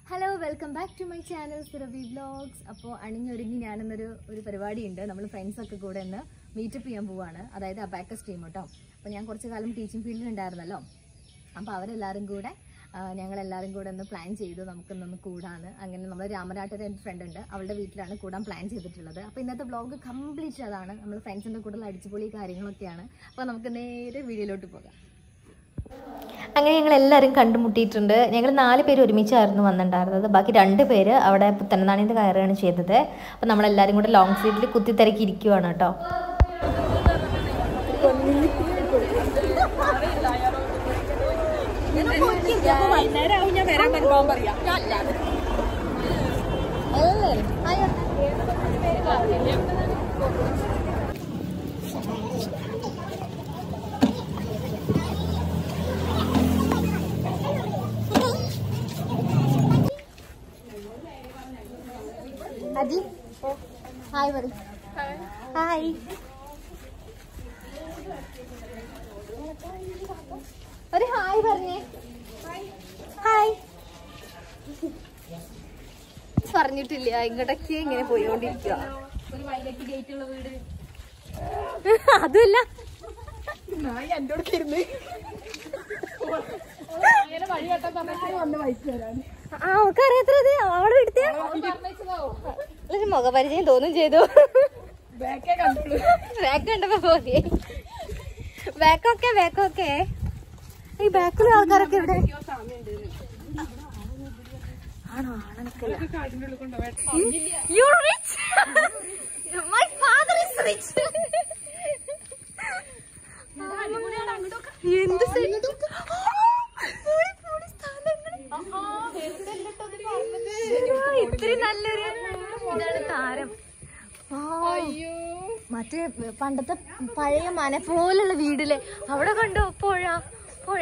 Hello welcome back to my channel Surabhi vlogs അപ്പോൾ അണിഞ്ഞൊരുങ്ങി ഞാനിന്നൊരു ഒരു പരിപാടിയുണ്ട് നമ്മൾ ഫ്രണ്ട്സൊക്കെ കൂടെ ഇന്ന് മീറ്റപ്പ് ചെയ്യാൻ പോവാണ് അതായത് അബാക്കസ് ടീം കേട്ടോ അപ്പോൾ ഞാൻ കുറച്ച് കാലം ടീച്ചിങ് ഫീൽഡിൽ ഉണ്ടായിരുന്നല്ലോ അപ്പോൾ അവരെല്ലാവരും കൂടെ ആ, ഞങ്ങളെല്ലാവരും കൂടെ ഒന്ന് പ്ലാൻ ചെയ്തു നമുക്കൊന്നൊന്ന് കൂടാന്ന് അങ്ങനെ നമ്മൾ രാമനാട്ടൊരു എൻ്റെ ഫ്രണ്ട് ഉണ്ട് അവളുടെ വീട്ടിലാണ് കൂടാൻ പ്ലാൻ ചെയ്തിട്ടുള്ളത് അപ്പോൾ ഇന്നത്തെ വ്ലോഗ് കംപ്ലീറ്റ് അതാണ് നമ്മൾ ഫ്രണ്ട്സിൻ്റെ കൂടെ അടിച്ചുപൊളി കാര്യങ്ങളൊക്കെയാണ് അപ്പോൾ നമുക്ക് നേരെ വീഡിയോയിലോട്ട് പോകാം അങ്ങനെ ഞങ്ങൾ എല്ലാവരും കണ്ടുമുട്ടിയിട്ടുണ്ട് ഞങ്ങൾ നാല് പേര് ഒരുമിച്ചായിരുന്നു വന്നിട്ടുണ്ടായിരുന്നത് ബാക്കി രണ്ട് പേര് അവിടെ പുത്തനനാണിന്ന് കയറുകയാണ് ചെയ്തത് അപ്പോൾ നമ്മളെല്ലാവരും കൂടെ ലോങ് സീറ്റിൽ കുത്തിത്തിരക്കി ഇരിക്കുവാണ് കേട്ടോ വൈകുന്നേരം ഞാൻ വരാൻ അനുഭവം പറയാം അജി ഹായ് പറ ഹായ് ഒരു ഹായ് പറഞ്ഞേ ഹായ് പറഞ്ഞിട്ടില്ല ഇങ്ങോട്ടൊക്കെ ഇങ്ങനെ പോയിക്കൊണ്ടിരിക്കുക ഒരു വയലറ്റ് ഗേറ്റ് ഉള്ള വീട് അതുമല്ല നായി എന്റെ അടുത്ത് ഇരുന്ന് അങ്ങനെ വഴി കെട്ടാൻ പറഞ്ഞിട്ട് വന്ന് വൈക്ക് വരാൻ ആ അവൾക്ക് അറിയാത്തത് അവളെ എടുത്തേ ഒരു മുഖപരിചയം തോന്നും ചെയ്തു ബാക്കേ കണ്ടുള്ളൂ ബാക്ക് കണ്ടപ്പോ പോയി ബാക്കൊക്കെ ബാക്കൊക്കെ ഈ ബാക്കിലെ ആൾക്കാരൊക്കെ ഇവിടെ ആണോ ആണെനിക്കല്ല കാടിന്റെ ഉള്ളിൽ കൊണ്ടുപോയി You rich? My father is rich. എന്ത് സെറ്റ് ഇത്രയും നല്ലൊരു ഇതാണ് താരം അയ്യോ മറ്റേ പണ്ടത്തെ പഴയ മന പോലുള്ള വീടിലെ അവിടെ കണ്ടോ പുഴ പുഴ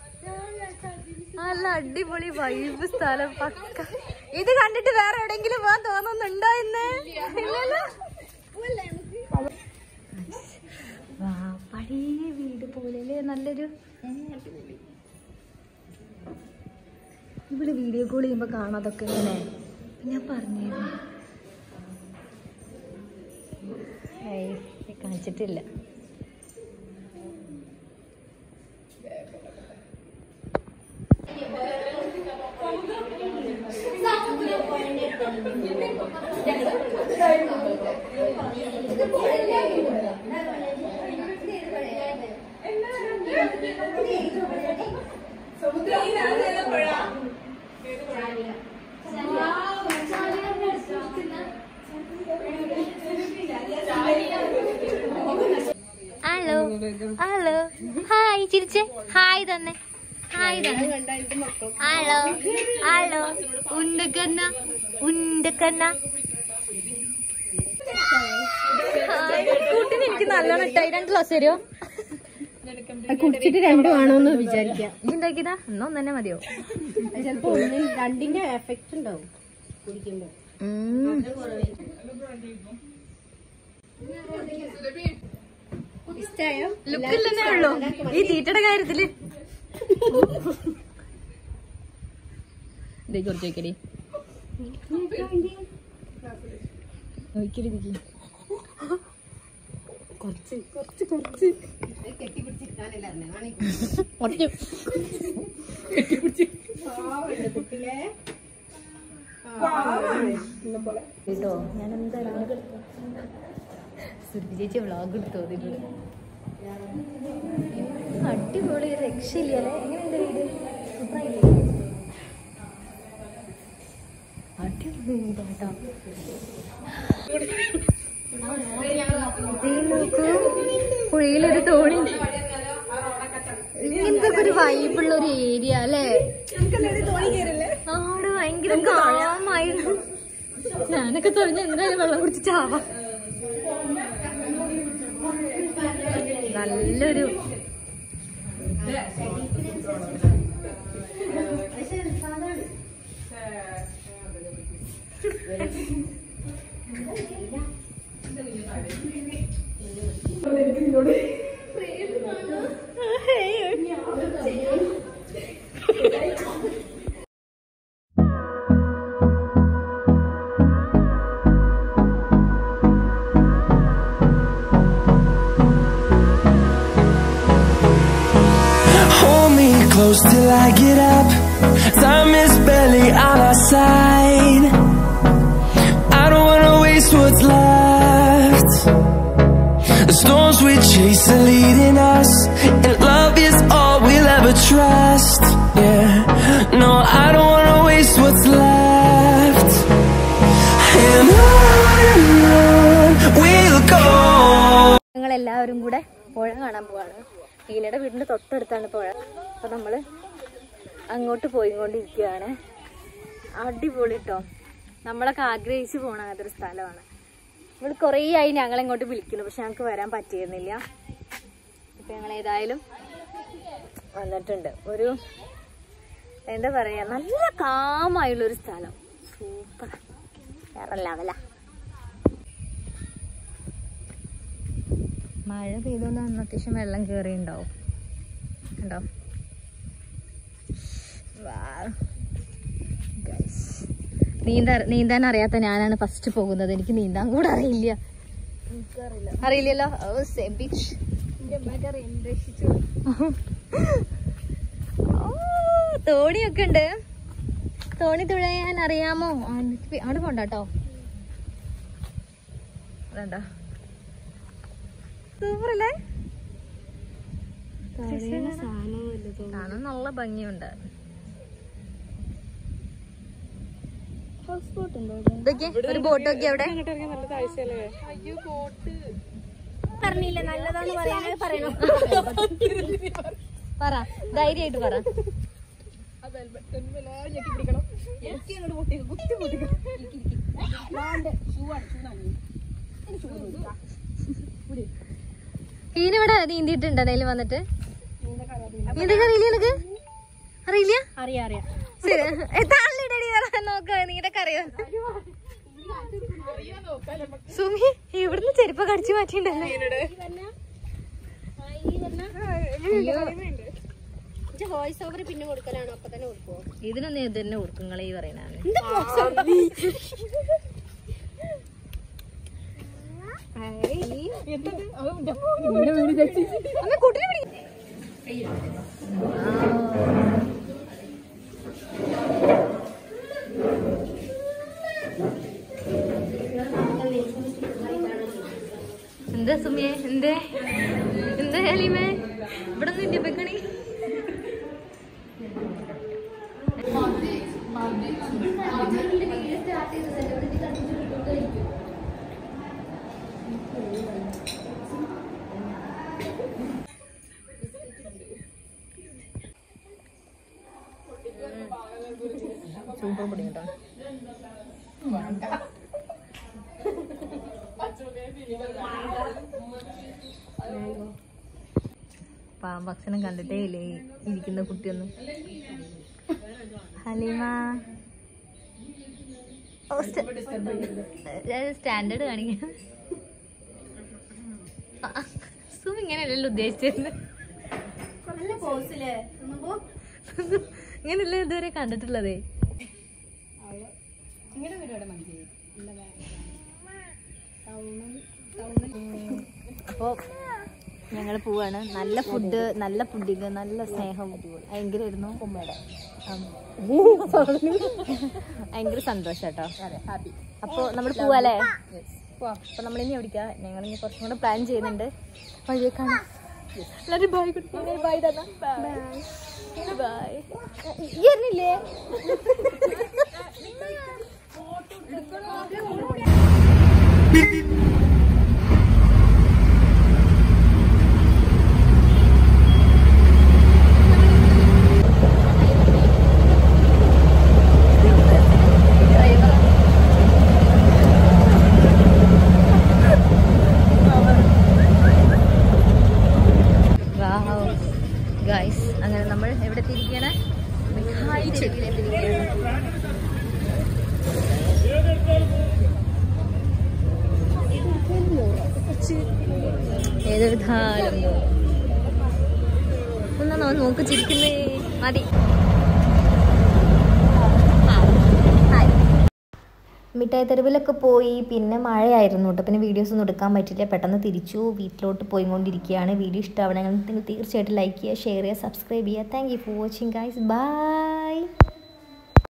നല്ല അടിപൊളി വൈബ് സ്ഥലം പക്ക ഇത് കണ്ടിട്ട് വേറെ എവിടെങ്കിലും പോകാൻ തോന്നുന്നുണ്ടോ ഇന്ന് ഇല്ലല്ലോ വാ, പഴയ വീട് പോലെ നല്ലൊരു ഇവിടെ വീഡിയോ കോൾ ചെയ്യുമ്പോ കാണാം അതൊക്കെ ഇങ്ങനെ ഞാൻ പറഞ്ഞിരുന്നു ഏയ്, കാണിച്ചിട്ടില്ല ഹലോ ഹലോ ഹായ് ചിരിച്ചേ ഹായ് തന്നെ ഹായ് തന്നെ ഹലോ ഹലോ ഉണ്ടക്കന്ന ഉണ്ടക്കന്ന കുട്ടിന് എനിക്ക് നല്ലോണം ഇട്ടായി രണ്ട് ഗ്ലാസ് തരുമോ കുടിച്ചിട്ട് രണ്ടും ആണോന്ന് വിചാരിക്കാം ഈ ഉണ്ടാക്കിയതാ എന്നാ ഒന്ന് തന്നെ മതിയോ ചിലപ്പോ ഒന്നിന് രണ്ടിന്റെ എഫക്റ്റ് ഉണ്ടാവും കുടിക്കുമ്പോ ഉം. ഇഷ്ടായോ ലുക്ക് ഇല്ലെന്നേ ഉള്ളൂ ഈ തീറ്റയുടെ കാര്യത്തില് ഇതേ കുറച്ച് വയ്ക്കടി ഒഴിക്കടി ഇതിക്ക്. കുറച്ച് കുറച്ച് കുറച്ച് കുറച്ച് കേട്ടോ ഞാൻ എന്തായാലും സുരുപി ചേച്ചി വ്ളോഗ് എടുത്തോ ഇതിലൂടെ അടിപൊളി ഒരു രക്ഷയില്ല അല്ലേ എങ്ങനെയുണ്ട് വീട് സൂപ്പറായില്ലേ അടിപൊളി വീടാട്ടോ ദേ നോക്കൂ പുഴയിലൊരു തോണി ഇങ്ങനത്തെ ഒരു വൈബുള്ള ഒരു ഏരിയ അല്ലേ അവിടെ ഭയങ്കര കാമായിരുന്നു ഞാനൊക്കെ തൊഴിഞ്ഞ എന്തായാലും വെള്ളം കുടിച്ച് ചാവാം നല്ലൊരു ആ I get up, time is barely on our side. I don't wanna waste what's left. The storms we chase are leading us, and love is all we'll ever trust. Yeah, no, I don't wanna waste what's left. And on we'll go. ഞങ്ങൾ എല്ലാവരും കൂടെ പുഴ കാണാൻ പോവാണ് നീലയുടെ വീടിന്റെ തൊട്ടടുത്താണ് പുഴ അപ്പൊ നമ്മള് അങ്ങോട്ട് പോയിക്കൊണ്ടിരിക്കുകയാണ് അടിപൊളി കേട്ടോ നമ്മളൊക്കെ ആഗ്രഹിച്ചു പോണ അതൊരു സ്ഥലമാണ് നമ്മൾ കുറേ ആയി ഞങ്ങൾ ഇങ്ങോട്ട് വിളിക്കുന്നു പക്ഷെ ഞങ്ങൾക്ക് വരാൻ പറ്റിയിരുന്നില്ല ഇപ്പൊ ഞങ്ങൾ ഏതായാലും വന്നിട്ടുണ്ട് ഒരു എന്താ പറയാ നല്ല കാമായുള്ള ഒരു സ്ഥലം സൂപ്പർ വേറെ ലെവലാ മഴ പെയ്തുകൊണ്ട് അന്ന് അത്യാവശ്യം വെള്ളം കയറിയുണ്ടാവും കണ്ടോ Wow. Guys. നീന്താ നീന്താൻ അറിയാത്ത ഞാനാണ് ഫസ്റ്റ് പോകുന്നത് എനിക്ക് നീന്താൻ കൂടെ അറിയില്ല അറിയില്ലല്ലോ ഓ same bitch. ഓ, തോണിയൊക്കെ ഉണ്ട് തോണി തുഴയാൻ അറിയാമോ ആ, എനിക്ക് അവിടെ പോണ്ട കേട്ടോ വേണ്ട സൂപ്പറല്ലേ കാണാൻ നല്ല ഭംഗിയുണ്ട് ഇതൊക്കെ ഒരു ബോട്ട് ഒക്കെ അവിടെ നല്ല താഴ്ചയല്ലേ പറഞ്ഞില്ല നല്ലതാന്ന് പറയാൻ പറയണോ പറ ധൈര്യമായിട്ട് പറ ഞെക്കി പിടിക്കണം എനിക്ക് അങ്ങോട്ട് പൊട്ടിക്കും കുത്തി പൊട്ടിക്കണം ഈനിവിടെ നീന്തിയിട്ടുണ്ട് അതിൽ വന്നിട്ട് നീന്തൊക്കെ അറിയില്ല നിനക്ക് അറിയില്ല അറിയാം അറിയാം ശരി താളിടടി നോക്ക നീതൊക്കെ അറിയോ സുമി ഇവിടുന്ന് ചെരുപ്പ് കടിച്ചു മാറ്റിണ്ടല്ലോ വോയിസ് ഓവർ പിന്നെ കൊടുക്കലാണോ അപ്പൊ തന്നെ കൊടുക്കുവോ ഇതിനൊന്നും ഇത് തന്നെ കൊടുക്കുങ്ങളെ ഈ പറയുന്നതാണ് എന്താ സുമിയെ എന്തേ എന്താ ഹലീമേ ഇവിടെ ഒന്നും ഇല്ല പെക്കണി സൂപ്പർ പൊടി കേട്ടോ പാവം ഭക്ഷണം കണ്ടിട്ടേ ഇല്ലേ ഈ ഇരിക്കുന്ന കുട്ടിയൊന്നും ഹലീമ ഓ, സ്റ്റ- ഞാൻ സ്റ്റാൻഡേർഡ് കാണിക്കാം സും ഇങ്ങനെയല്ലല്ലോ ഉദ്ദേശിച്ചിരുന്നത് ഇങ്ങനെയല്ലേ ഇതുവരെ കണ്ടിട്ടുള്ളതേ അപ്പോ ഞങ്ങൾ പോവാണ് നല്ല ഫുഡ് നല്ല പുഡിങ് നല്ല സ്നേഹം ഭയങ്കരമായിരുന്നു ഉമ്മയുടെ ഭയങ്കര സന്തോഷം കേട്ടോ ഹാപ്പി അപ്പൊ നമ്മൾ പോവാല്ലേ അപ്പൊ നമ്മളിനി എവിടേക്കാ ഞങ്ങൾ ഇനി കുറച്ചും കൂടെ പ്ലാൻ ചെയ്യുന്നുണ്ട് വഴിയെ കാണാം എല്ലാവരും ബൈ കൊടുക്കും ബൈ തന്നെ ബൈ ബൈ ഇരുന്നില്ലേ ഗൈസ് അങ്ങനെ നമ്മൾ എവിടെ എത്തിയിരിക്കുകയാണ് മിഠായി ചെടിയിലെത്തിയിരിക്കുകയാണ് ഏതൊരു ധാരം ഒന്നാ നമ്മൾ നോക്ക് ചിരിക്കുന്നേ മതി ഹായ് മിഠായി തെരുവിലൊക്കെ പോയി പിന്നെ മഴയായിരുന്നു കേട്ടോ പിന്നെ വീഡിയോസ് ഒന്നും എടുക്കാൻ പറ്റില്ല പെട്ടെന്ന് തിരിച്ചു വീട്ടിലോട്ട് പോയിക്കൊണ്ടിരിക്കുകയാണ് വീഡിയോ ഇഷ്ടമാവണമെങ്കിൽ നിങ്ങൾ തീർച്ചയായിട്ടും ലൈക്ക് ചെയ്യുക ഷെയർ ചെയ്യുക സബ്സ്ക്രൈബ് ചെയ്യുക thank you for watching guys by